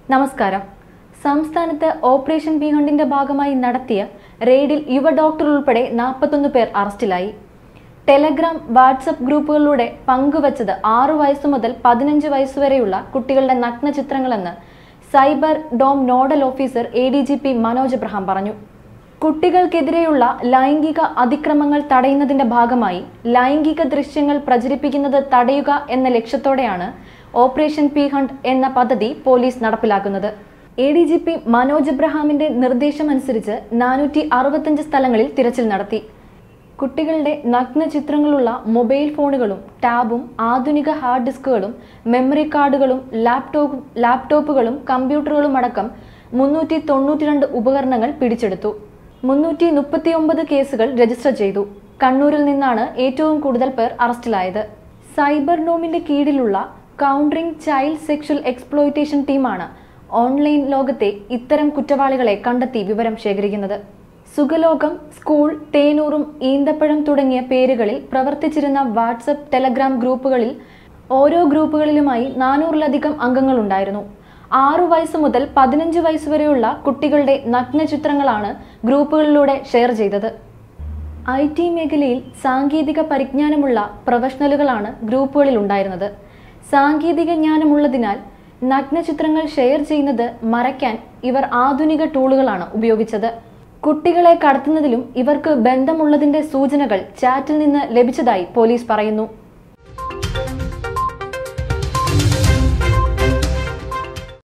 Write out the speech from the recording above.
നമസ്കാരം സംസ്ഥാനത്ത് operation B ഹണ്ടിന്റെ ഭാഗമായി നടത്തിയ റെയ്ഡിൽ യുവ ഡോക്ടർ ഉൾപ്പെടെ നാൽപ്പത്തൊന്ന് പേർ അറസ്റ്റിലായി ടെലഗ്രാം വാട്സപ്പ് ഗ്രൂപ്പുകളിലൂടെ പങ്കുവച്ചത് ആറു വയസ്സു മുതൽ പതിനഞ്ച് വയസ്സുവരെയുള്ള കുട്ടികളുടെ നഗ്ന ചിത്രങ്ങളെന്ന് Cyberdome nodal officer A D G P Manoj Abraham പറഞ്ഞു കുട്ടികൾക്കെതിരെയുള്ള ലൈംഗിക അതിക്രമങ്ങൾ തടയുന്നതിന്റെ ഭാഗമായി ലൈംഗിക ദൃശ്യങ്ങൾ പ്രചരിപ്പിക്കുന്നത് തടയുക എന്ന ലക്ഷ്യത്തോടെയാണ് ഓപ്പറേഷൻ പി ഹണ്ട് എന്ന പദ്ധതി പോലീസ് നടപ്പിലാക്കുന്നത് A D G P Manoj എബ്രഹാമിന്റെ നിർദ്ദേശമനുസരിച്ച് നാനൂറ്റി അറുപത്തഞ്ച് സ്ഥലങ്ങളിൽ തിരച്ചിൽ നടത്തി കുട്ടികളുടെ നഗ്ന ചിത്രങ്ങളുള്ള മൊബൈൽ ഫോണുകളും ടാബും ആധുനിക ഹാർഡ് ഡിസ്കുകളും മെമ്മറി കാർഡുകളും ലാപ്ടോപ്പ് ലാപ്ടോപ്പുകളും കമ്പ്യൂട്ടറുകളും അടക്കം മുന്നൂറ്റി തൊണ്ണൂറ്റിരണ്ട് ഉപകരണങ്ങൾ പിടിച്ചെടുത്തു മുന്നൂറ്റി മുപ്പത്തിയൊമ്പത് കേസുകൾ രജിസ്റ്റർ ചെയ്തു കണ്ണൂരിൽ നിന്നാണ് ഏറ്റവും കൂടുതൽ പേർ അറസ്റ്റിലായത് സൈബർ ഡോമിന്റെ കീഴിലുള്ള കൗണ്ടറിംഗ് ചൈൽഡ് സെക്ഷൽ എക്സ്പ്ലോയിറ്റേഷൻ ടീമാണ് ഓൺലൈൻ ലോകത്തെ ഇത്തരം കുറ്റവാളികളെ കണ്ടെത്തി വിവരം ശേഖരിക്കുന്നത് സുഖലോകം സ്കൂൾ തേനൂറും ഈന്തപ്പഴം തുടങ്ങിയ പേരുകളിൽ പ്രവർത്തിച്ചിരുന്ന വാട്സപ്പ് ടെലഗ്രാം ഗ്രൂപ്പുകളിൽ ഓരോ ഗ്രൂപ്പുകളിലുമായി നാനൂറിലധികം അംഗങ്ങളുണ്ടായിരുന്നു ആറു വയസ്സ് മുതൽ പതിനഞ്ച് വയസ്സ് വരെയുള്ള കുട്ടികളുടെ നഗ്ന ചിത്രങ്ങളാണ് ഗ്രൂപ്പുകളിലൂടെ ഷെയർ ചെയ്തത് ഐ ടി മേഖലയിൽ സാങ്കേതിക പരിജ്ഞാനമുള്ള പ്രൊഫഷണലുകളാണ് ഗ്രൂപ്പുകളിൽ ഉണ്ടായിരുന്നത് സാങ്കേതിക ജ്ഞാനമുള്ളതിനാൽ നഗ്ന ചിത്രങ്ങൾ ഷെയർ ചെയ്യുന്നത് മറയ്ക്കാൻ ഇവർ ആധുനിക ടൂളുകളാണ് ഉപയോഗിച്ചത് കുട്ടികളെ കടത്തുന്നതിലും ഇവർക്ക് ബന്ധമുള്ളതിന്റെ സൂചനകൾ ചാറ്റിൽ നിന്ന് ലഭിച്ചതായി പോലീസ് പറയുന്നു